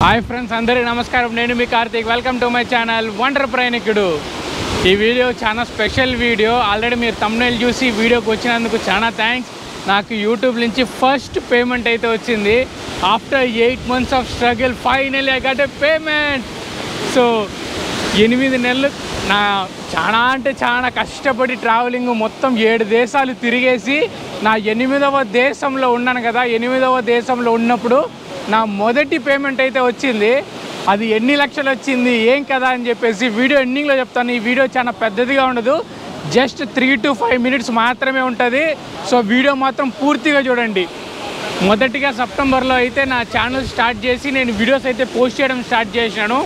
hi friends అందరికీ నమస్కారం నేను మీ Karthik welcome to my channel wonder ప్రయాణికుడు ఈ వీడియో చాలా స్పెషల్ వీడియో ఆల్రెడీ మీరు తమ్నేల్ చూసి వీడియోకి వచ్చినందుకు చాలా థ్యాంక్స్ నాకు యూట్యూబ్ నుంచి ఫస్ట్ పేమెంట్ అయితే వచ్చింది after eight months of struggle final I got a payment so ఎనిమిది నెలలు నా చాలా అంటే చాలా కష్టపడి ట్రావెలింగ్ మొత్తం ఏడు దేశాలు తిరిగేసి నా ఎనిమిదవ దేశంలో ఉన్నాను కదా ఎనిమిదవ దేశంలో ఉన్నప్పుడు నా మొదటి పేమెంట్ అయితే వచ్చింది అది ఎన్ని లక్షలు వచ్చింది ఏం కదా అని చెప్పేసి వీడియో ఎండింగ్లో చెప్తాను ఈ వీడియో చాలా పెద్దదిగా ఉండదు just three to five minutes మాత్రమే ఉంటుంది సో వీడియో మాత్రం పూర్తిగా చూడండి మొదటిగా సెప్టెంబర్లో అయితే నా ఛానల్ స్టార్ట్ చేసి నేను వీడియోస్ అయితే పోస్ట్ చేయడం స్టార్ట్ చేసినాను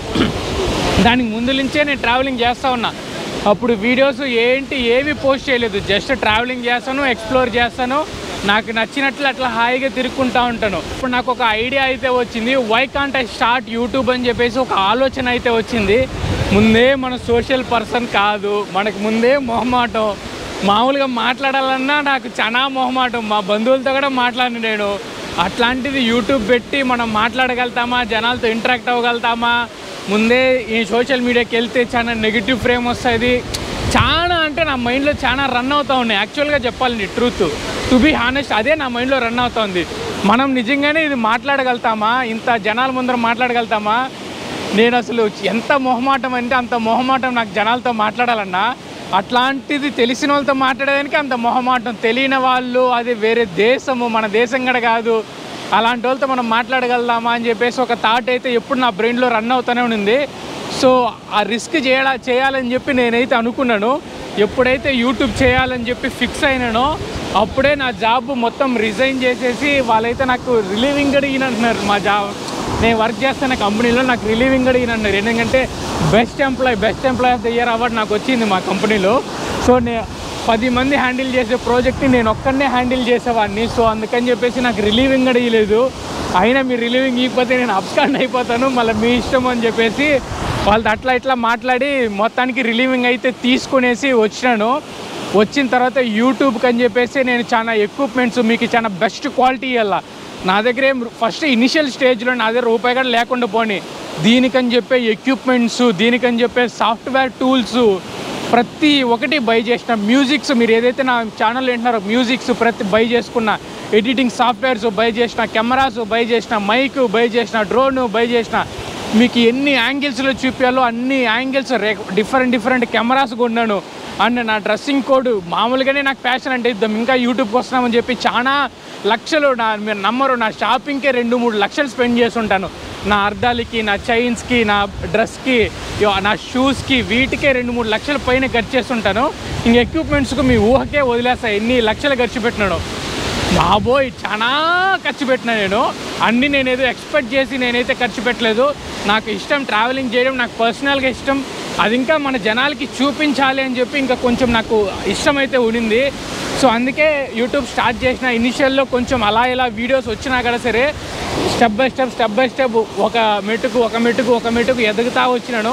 దానికి ముందు నుంచే నేను ట్రావెలింగ్ చేస్తూ ఉన్నా అప్పుడు వీడియోస్ ఏంటి ఏవి పోస్ట్ చేయలేదు జస్ట్ ట్రావెలింగ్ చేస్తాను ఎక్స్ప్లోర్ చేస్తాను నాకు నచ్చినట్లు అట్లా హాయిగా తిరుక్కుంటా ఉంటాను ఇప్పుడు నాకు ఒక ఐడియా అయితే వచ్చింది why can't I start YouTube అని చెప్పేసి ఒక ఆలోచన అయితే వచ్చింది ముందే మన సోషల్ పర్సన్ కాదు మనకు ముందే మొహమాటం మామూలుగా మాట్లాడాలన్నా నాకు చాలా మొహమాటం మా బంధువులతో కూడా మాట్లాడిన నేను అట్లాంటిది యూట్యూబ్ పెట్టి మనం మాట్లాడగలుగుతామా జనాలతో ఇంటరాక్ట్ అవ్వగలుగుతామా ముందే ఈ సోషల్ మీడియాకి వెళ్తే చాలా నెగిటివ్ ఫ్రేమ్ వస్తుంది చాలా అంటే నా మైండ్లో చాలా రన్ అవుతూ ఉన్నాయి యాక్చువల్గా చెప్పాలి ట్రూత్ టు బీ హానెస్ట్ అదే నా మైండ్లో రన్ అవుతుంది మనం నిజంగానే ఇది మాట్లాడగలుగుతామా ఇంత జనాల ముందర మాట్లాడగలుగుతామా నేను అసలు ఎంత మొహమాటం అంటే అంత మొహమాటం నాకు జనాలతో మాట్లాడాలన్నా అట్లాంటిది తెలిసిన వాళ్ళతో మాట్లాడేదానికి అంత మొహమాటం తెలియని వాళ్ళు అది వేరే దేశము మన దేశం కూడా కాదు అలాంటి వాళ్ళతో మనం మాట్లాడగలుగుదామా అని చెప్పేసి ఒక థాట్ అయితే ఎప్పుడు నా బ్రెయిన్లో రన్ అవుతూనే ఉంది సో ఆ రిస్క్ చేయాల చేయాలని చెప్పి నేనైతే అనుకున్నాను ఎప్పుడైతే యూట్యూబ్ చేయాలని చెప్పి ఫిక్స్ అయినానో అప్పుడే నా జాబ్ మొత్తం రిజైన్ చేసేసి వాళ్ళైతే నాకు రిలీవింగ్ అడిగిన అంటున్నారు మా జాబ్ నేను వర్క్ చేస్తున్న కంపెనీలో నాకు రిలీవింగ్ అడిగిన అన్నారు ఎందుకంటే best employee best employee of the year award నాకు వచ్చింది మా కంపెనీలో సో నే పది మంది హ్యాండిల్ చేసే ప్రాజెక్ట్ని నేను ఒక్కడనే హ్యాండిల్ చేసేవాడిని సో అందుకని చెప్పేసి నాకు రిలీవింగ్ అడిగలేదు అయినా మీరు రిలీవింగ్ ఇవ్వకపోతే నేను అప్స్కాండ్ అయిపోతాను మళ్ళీ మీ ఇష్టం అని చెప్పేసి వాళ్ళతో అట్లా ఇట్లా మాట్లాడి మొత్తానికి రిలీవింగ్ అయితే తీసుకునేసి వచ్చినాను వచ్చిన తర్వాత యూట్యూబ్కి అని చెప్పేసి నేను చాలా ఎక్విప్మెంట్స్ మీకు చాలా బెస్ట్ క్వాలిటీ ఇవ్వాల నా దగ్గర ఏం ఫస్ట్ ఇనిషియల్ స్టేజ్లో నా దగ్గర రూపాయి కూడా లేకుండా పోని దీనికని చెప్పే ఎక్విప్మెంట్స్ దీనికని చెప్పే సాఫ్ట్వేర్ టూల్స్ ప్రతి ఒక్కటి బై చేసిన మ్యూజిక్స్ మీరు ఏదైతే నా ఛానల్ వింటున్నారో మ్యూజిక్స్ ప్రతి బై చేసుకున్న ఎడిటింగ్ సాఫ్ట్వేర్స్ బై చేసిన కెమెరాస్ బై చేసిన మైక్ బై చేసిన డ్రోన్ బై చేసిన మీకు ఎన్ని యాంగిల్స్లో చూపించాలో అన్ని యాంగిల్స్ డిఫరెంట్ డిఫరెంట్ కెమెరాస్ కొన్నాను అండ్ నా డ్రెస్సింగ్ కోడ్ మామూలుగానే నాకు ఫ్యాషన్ అంటే ఇద్దాం ఇంకా యూట్యూబ్కి వస్తున్నామని చెప్పి చాలా లక్షలు నా మీరు నమ్మరు నా షాపింగ్కే రెండు మూడు లక్షలు స్పెండ్ చేస్తుంటాను నా అర్ధాలకి నా చైన్స్కి నా డ్రెస్కి నా షూస్కి వీటికే రెండు మూడు లక్షల పైన ఖర్చు చేస్తుంటాను ఇంక ఎక్విప్మెంట్స్కి మీ ఊహకే వదిలేస్తా ఎన్ని లక్షలు ఖర్చు పెట్టినాను బాబోయ్ చాలా ఖర్చు పెట్టినా నేను అన్నీ నేనేదో ఎక్స్పెక్ట్ చేసి నేనైతే ఖర్చు పెట్టలేదు నాకు ఇష్టం ట్రావెలింగ్ చేయడం నాకు పర్సనల్గా ఇష్టం అది ఇంకా మన జనాలకి చూపించాలి అని చెప్పి ఇంకా కొంచెం నాకు ఇష్టం అయితే ఉండింది సో అందుకే యూట్యూబ్ స్టార్ట్ చేసిన ఇనిషియల్లో కొంచెం అలా ఇలా వీడియోస్ వచ్చినా కూడా సరే step by step step by step ఒక మెట్టుకు ఒక మెట్టుకు ఒక మెట్టుకు ఎదుగుతా వచ్చినాను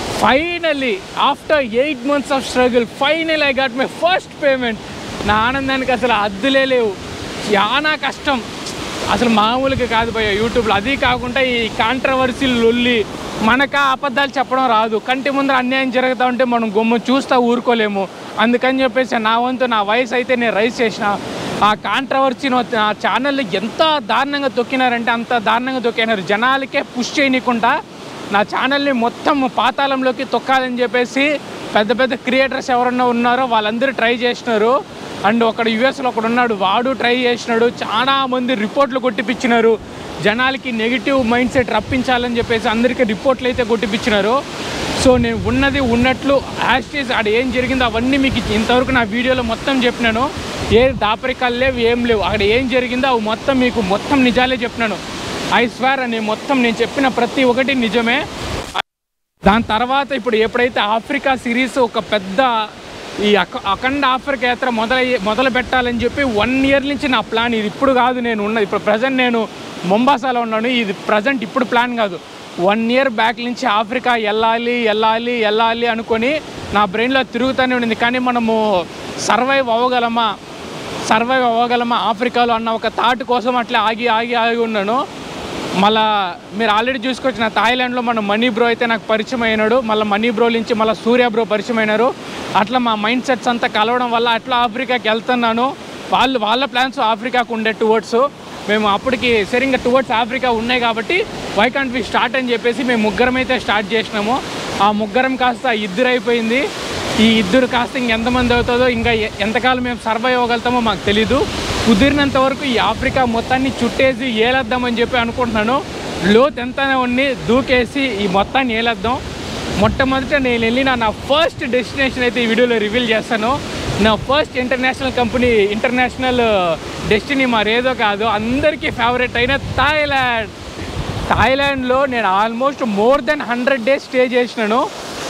finally after eight months of struggle final I got my first payment నా ఆనందానికి అసలు అద్దులే లేవు చాలా కష్టం అసలు మామూలుగా కాదు భయ్య యూట్యూబ్లో అది కాకుండా ఈ కాంట్రవర్సీ లొల్లి మనకు ఆ అబద్ధాలు చెప్పడం రాదు కంటి ముందర అన్యాయం జరుగుతూ ఉంటే మనం గొమ్మ చూస్తూ ఊరుకోలేము అందుకని చెప్పేసి నా వంతు నా వయసు అయితే నేను రైస్ చేసిన ఆ కాంట్రవర్సీని ఆ ఛానల్ ఎంత దారుణంగా తొక్కినారంటే అంత దారుణంగా తొక్కినారు జనాలకే పుష్ చేయనీయకుండా నా ఛానల్ని మొత్తం పాతాళంలోకి తొక్కాలని చెప్పేసి పెద్ద పెద్ద క్రియేటర్స్ ఎవరన్నా ఉన్నారో వాళ్ళందరూ ట్రై చేసినారు అండ్ ఒకడు యుఎస్లో ఒకడు ఉన్నాడు వాడు ట్రై చేసినాడు చాలా మంది రిపోర్ట్లు కొట్టిపించినారు జనాలకి నెగిటివ్ మైండ్ సెట్ రప్పించాలని చెప్పేసి అందరికీ రిపోర్ట్లు అయితే కొట్టిపించినారు సో నేను ఉన్నది ఉన్నట్లు యాస్టీస్ ఆడ ఏం జరిగిందో అవన్నీ మీకు ఇంతవరకు నా వీడియోలో మొత్తం చెప్పినాను ఏ దాపరికాలు లేవు ఏం లేవు అక్కడ ఏం జరిగిందో అవి మొత్తం మీకు మొత్తం నిజాలే చెప్పినాను ఐ స్వేర్ అని మొత్తం నేను చెప్పిన ప్రతి ఒక్కటి నిజమే దాని తర్వాత ఇప్పుడు ఎప్పుడైతే ఆఫ్రికా సిరీస్ ఒక పెద్ద ఈ అక అఖండ ఆఫ్రికా యాత్ర మొదలయ్యే మొదలు పెట్టాలని చెప్పి వన్ ఇయర్ నుంచి నా ప్లాన్ ఇది ఇప్పుడు కాదు నేను ఉన్నది ఇప్పుడు ప్రజెంట్ నేను మొంబాసాలో ఉన్నాను ఇది ప్రజెంట్ ఇప్పుడు ప్లాన్ కాదు వన్ ఇయర్ బ్యాక్ నుంచి ఆఫ్రికా వెళ్ళాలి వెళ్ళాలి వెళ్ళాలి అనుకొని నా బ్రెయిన్లో తిరుగుతూనే ఉండింది కానీ మనము సర్వైవ్ అవ్వగలమా సర్వైవ్ అవ్వగలమా ఆఫ్రికాలో అన్న ఒక థాట్ కోసం అట్లా ఆగి ఆగి ఆగి ఉన్నాను మళ్ళా మీరు ఆల్రెడీ చూసుకొచ్చిన థాయిలాండ్లో మన మనీ బ్రో అయితే నాకు పరిచయం అయినాడు మళ్ళీ మనీ బ్రో నుంచి మళ్ళీ సూర్య బ్రో పరిచయం అయినారు అట్లా మా మైండ్ సెట్స్ అంతా కలవడం వల్ల అట్లా ఆఫ్రికాకి వెళ్తున్నాను వాళ్ళు వాళ్ళ ప్లాన్స్ ఆఫ్రికాకు ఉండే టువర్డ్స్ మేము అప్పటికి సరే ఇంకా టువర్డ్స్ ఆఫ్రికా ఉన్నాయి కాబట్టి వై కాంట్ వి స్టార్ట్ అని చెప్పేసి మేము ముగ్గురం అయితే స్టార్ట్ చేసినాము ఆ ముగ్గురం కాస్త ఇద్దరు అయిపోయింది ఈ ఇద్దరు కాస్త ఇంకెంతమంది అవుతుందో ఇంకా ఎ- ఎంతకాలం మేము సర్వైవ్ అవ్వగలుగుతామో మాకు తెలీదు కుదిరినంత వరకు ఈ ఆఫ్రికా మొత్తాన్ని చుట్టేసి ఏలేద్దామని చెప్పి అనుకుంటున్నాను లోతు ఎంతనే ఉన్ని దూకేసి ఈ మొత్తాన్ని ఏలేద్దాం మొట్టమొదట నేను వెళ్ళిన నా ఫస్ట్ డెస్టినేషన్ అయితే ఈ వీడియోలో రివీల్ చేస్తాను నా first international company international destiny మరేదో కాదు అందరికీ ఫేవరెట్ అయిన థాయిలాండ్ థాయిలాండ్లో నేను almost more than hundred days stay చేసినాను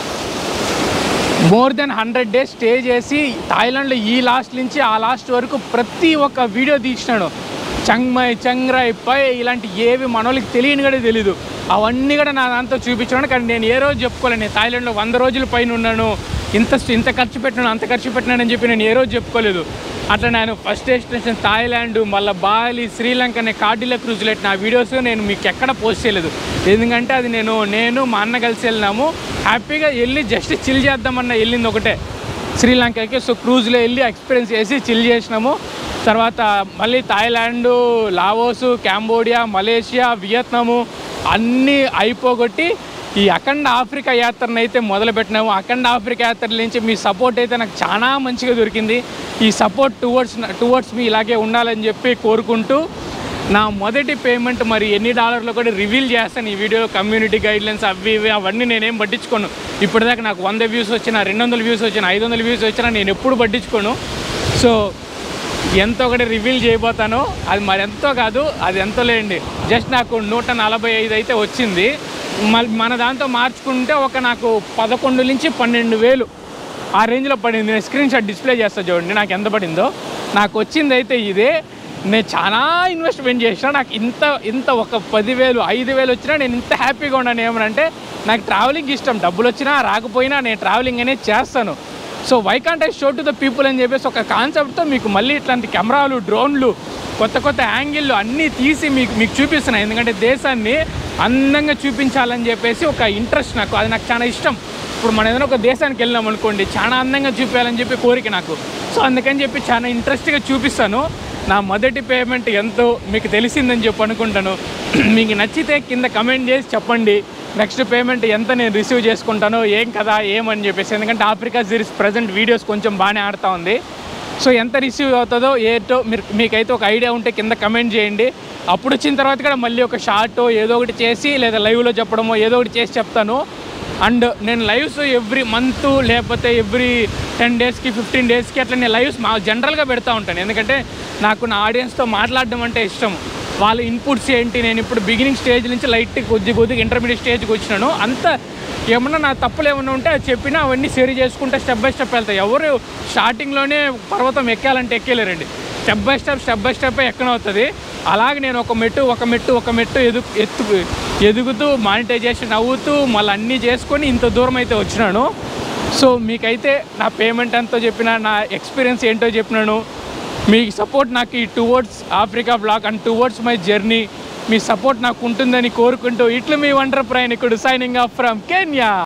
more than hundred days stay చేసి థాయిలాండ్లో ఈ లాస్ట్ నుంచి ఆ లాస్ట్ వరకు ప్రతి ఒక్క వీడియో తీసినాడు చంగ్మై చంగ్రాయ్ పై ఇలాంటి ఏవి మనోళ్ళకి తెలియని కూడా తెలీదు అవన్నీ కూడా నా దాంతో చూపించాను కానీ నేను ఏ రోజు చెప్పుకోలేను నేను థాయిలాండ్లో వంద రోజుల పైన ఉన్నాను ఇంత ఇంత ఖర్చు పెట్టినాను అంత ఖర్చు పెట్టినానని చెప్పి నేను ఏ రోజు చెప్పుకోలేదు అట్లా నేను ఫస్ట్ డెస్టినేషన్ థాయిలాండ్ మళ్ళీ బాలి శ్రీలంక అనే కార్డిల క్రూజ్లో నా వీడియోస్ నేను మీకు ఎక్కడ పోస్ట్ చేయలేదు ఎందుకంటే అది నేను నేను మా అన్న కలిసి వెళ్ళినాము హ్యాపీగా వెళ్ళి జస్ట్ చిల్ చేద్దామన్న వెళ్ళింది ఒకటే శ్రీలంకకి సో క్రూజ్లో వెళ్ళి ఎక్స్పీరియన్స్ చేసి చిల్ చేసినాము తర్వాత మళ్ళీ Thailand Laos Cambodia Malaysia Vietnam అన్నీ అయిపోగొట్టి ఈ అఖండ ఆఫ్రికా యాత్రను అయితే మొదలుపెట్టినాము అఖండ ఆఫ్రికా యాత్ర నుంచి మీ సపోర్ట్ అయితే నాకు చాలా మంచిగా దొరికింది ఈ సపోర్ట్ టువర్డ్స్ టువర్డ్స్ మీ ఇలాగే ఉండాలని చెప్పి కోరుకుంటూ నా మొదటి పేమెంట్ మరి ఎన్ని డాలర్లు కూడా రివీల్ చేస్తాను ఈ వీడియో కమ్యూనిటీ గైడ్లైన్స్ అవి ఇవి అవన్నీ నేనేం పట్టించుకోను ఇప్పటిదాకా నాకు వంద వ్యూస్ వచ్చినా రెండు వందల వ్యూస్ వచ్చినా ఐదు వందల వ్యూస్ వచ్చినా నేను ఎప్పుడు పట్టించుకోను సో ఎంతో ఒకటి రివీల్ చేయబోతాను అది మరి ఎంతో కాదు అది ఎంతో లేండి జస్ట్ నాకు నూట నలభై ఐదు అయితే వచ్చింది మళ్ళీ మన దాంతో మార్చుకుంటే ఒక నాకు పదకొండు నుంచి పన్నెండు వేలు ఆ రేంజ్లో పడింది నేను స్క్రీన్ షాట్ డిస్ప్లే చేస్తా చూడండి నాకు ఎంత పడిందో నాకు వచ్చింది అయితే ఇదే నేను చాలా ఇన్వెస్ట్మెంట్ చేసిన నాకు ఇంత ఇంత ఒక పదివేలు ఐదు వేలు వచ్చినా నేను ఇంత హ్యాపీగా ఉన్నాను ఏమనంటే నాకు ట్రావెలింగ్ ఇష్టం డబ్బులు వచ్చినా రాకపోయినా నేను ట్రావెలింగ్ అనేది చేస్తాను so why can't I show to the people అని చెప్పేసి ఒక కాన్సెప్ట్తో మీకు మళ్ళీ ఇట్లాంటి కెమెరాలు డ్రోన్లు కొత్త కొత్త యాంగిళ్ళు అన్నీ తీసి మీకు మీకు చూపిస్తున్నాయి ఎందుకంటే దేశాన్ని అందంగా చూపించాలని చెప్పేసి ఒక ఇంట్రెస్ట్ నాకు అది నాకు చాలా ఇష్టం ఇప్పుడు మనం ఏదైనా ఒక దేశానికి వెళ్ళినాం అనుకోండి చాలా అందంగా చూపించాలని చెప్పి కోరిక నాకు సో అందుకని చెప్పి చాలా ఇంట్రెస్ట్గా చూపిస్తాను నా మొదటి పేమెంట్ ఎంతో మీకు తెలిసిందని చెప్పి అనుకుంటాను మీకు నచ్చితే కింద కమెంట్ చేసి చెప్పండి నెక్స్ట్ పేమెంట్ ఎంత నేను రిసీవ్ చేసుకుంటానో ఏం కదా ఏమని చెప్పేసి ఎందుకంటే ఆఫ్రికా సిరీస్ ప్రజెంట్ వీడియోస్ కొంచెం బాగానే ఆడుతూ ఉంది సో ఎంత రిసీవ్ అవుతుందో ఏటో మీరు మీకైతే ఒక ఐడియా ఉంటే కింద కమెంట్ చేయండి అప్పుడు వచ్చిన తర్వాత కూడా మళ్ళీ ఒక షార్ట్ ఏదో ఒకటి చేసి లేదా లైవ్లో చెప్పడమో ఏదో ఒకటి చేసి చెప్తాను అండ్ నేను లైవ్స్ ఎవ్రీ మంత్ లేకపోతే ఎవ్రీ టెన్ డేస్కి ఫిఫ్టీన్ డేస్కి అట్లా నేను లైవ్స్ మా జనరల్గా పెడతా ఉంటాను ఎందుకంటే నాకు నా ఆడియన్స్తో మాట్లాడడం అంటే ఇష్టం వాళ్ళ ఇన్పుట్స్ ఏంటి నేను ఇప్పుడు బిగినింగ్ స్టేజ్ నుంచి లైట్ కొద్ది కొద్దిగా ఇంటర్మీడియట్ స్టేజ్కి వచ్చినాను అంత ఏమన్నా నా తప్పులు ఏమన్నా ఉంటే అది చెప్పినా అవన్నీ సరి చేసుకుంటే స్టెప్ బై స్టెప్ వెళ్తాయి ఎవరు స్టార్టింగ్లోనే పర్వతం ఎక్కాలంటే ఎక్కేలేరండి step by step step by step ఎక్కనవుతుంది అలాగే నేను ఒక మెట్టు ఒక మెట్టు ఒక మెట్టు ఎదు ఎత్తు ఎదుగుతూ మానిటైజేషన్ అవుతూ మళ్ళీ అన్నీ చేసుకొని ఇంత దూరం అయితే వచ్చినాను సో మీకైతే నా పేమెంట్ ఎంతో చెప్పినా నా ఎక్స్పీరియన్స్ ఏంటో చెప్పినాను మీ సపోర్ట్ నాకు ఈ towards Africa block and towards my journey మీ సపోర్ట్ నాకు ఉంటుందని కోరుకుంటూ ఇట్లు మీ వండర్ ప్రయాణికుడు సైనింగ్ ఆఫ్ ఫ్రమ్ కెన్యా